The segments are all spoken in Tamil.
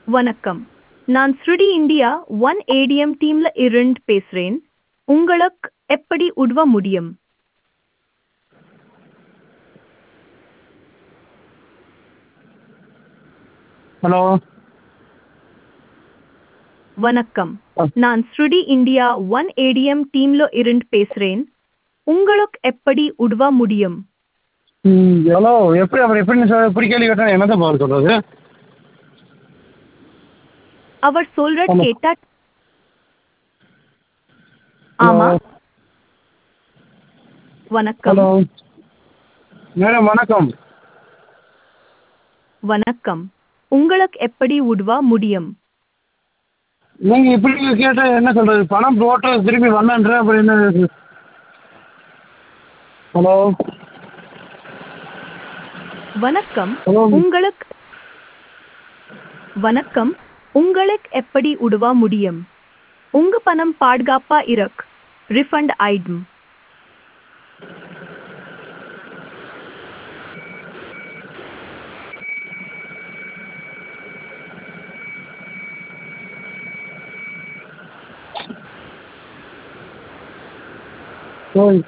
வணக்கம் நான் ஸ்ருடி இந்தியா ஒன் ஏடிஎம் டீம்ல இருந்து பேசுறேன் உங்களுக்கு எப்படி உதவ முடியும் ஹலோ வணக்கம் நான் ஸ்ருடி இந்தியா ஒன் ஏடிஎம் டீம்ல இருந்து பேசுறேன் உங்களுக்கு எப்படி உதவ முடியும் ம் ஹலோ எப்படி அப்புறம் எப்படி சார் எப்படி கேள்வி கேட்டால் என்னதான் பதில் சொல்கிறது அவர் சொல்ற ஆமா. கேட்டா ஆமா வணக்கம் ஹலோ மேடம் வணக்கம் வணக்கம் உங்களுக்கு எப்படி உதவ முடியும் நீங்கள் இப்படி கேட்டால் என்ன சொல்கிறது பணம் போட்டு திரும்பி வரலன்ற அப்புறம் என்ன இது? ஹலோ வணக்கம் ஹலோ உங்களுக்கு வணக்கம் உங்களுக்கு எப்படி உதவ முடியும் உங்க பணம் பாதுகாப்பா இருக்கு ரிஃபண்ட் ஆயிடும் ஓய்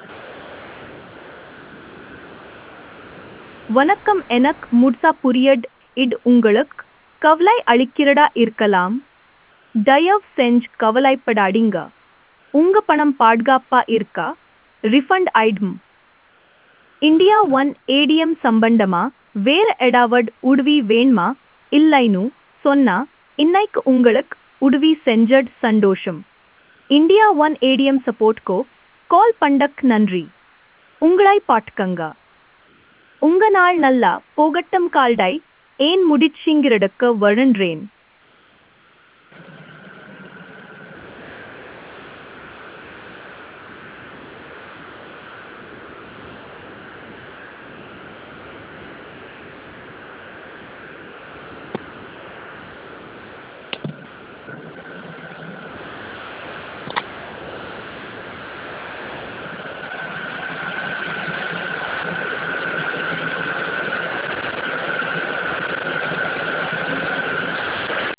வணக்கம் எனக்கு முட்சா புரியட் இட் உங்களுக்கு கவலை அளிக்கிறதா இருக்கலாம் தயவு செஞ்சு கவலைப்படாதீங்க உங்க பணம் பாதுகாப்பா இருக்கா ரிஃபண்ட் ஆயிடும் இந்தியா ஒன் ஏடிஎம் சம்பந்தமா வேற ஏதாவது உதவி வேணுமா இல்லைன்னு சொன்னா இன்னைக்கு உங்களுக்கு உதவி செஞ்சட் சந்தோஷம் இந்தியா ஒன் ஏடிஎம் சப்போர்ட்கோ கால் பண்டக் நன்றி உங்களை பாட்டுக்கங்க உங்க நாள் நல்லா போகட்டும் கால்டாய் ஏன் முடிச்சிங்கிறதுக்கு வருன்றேன்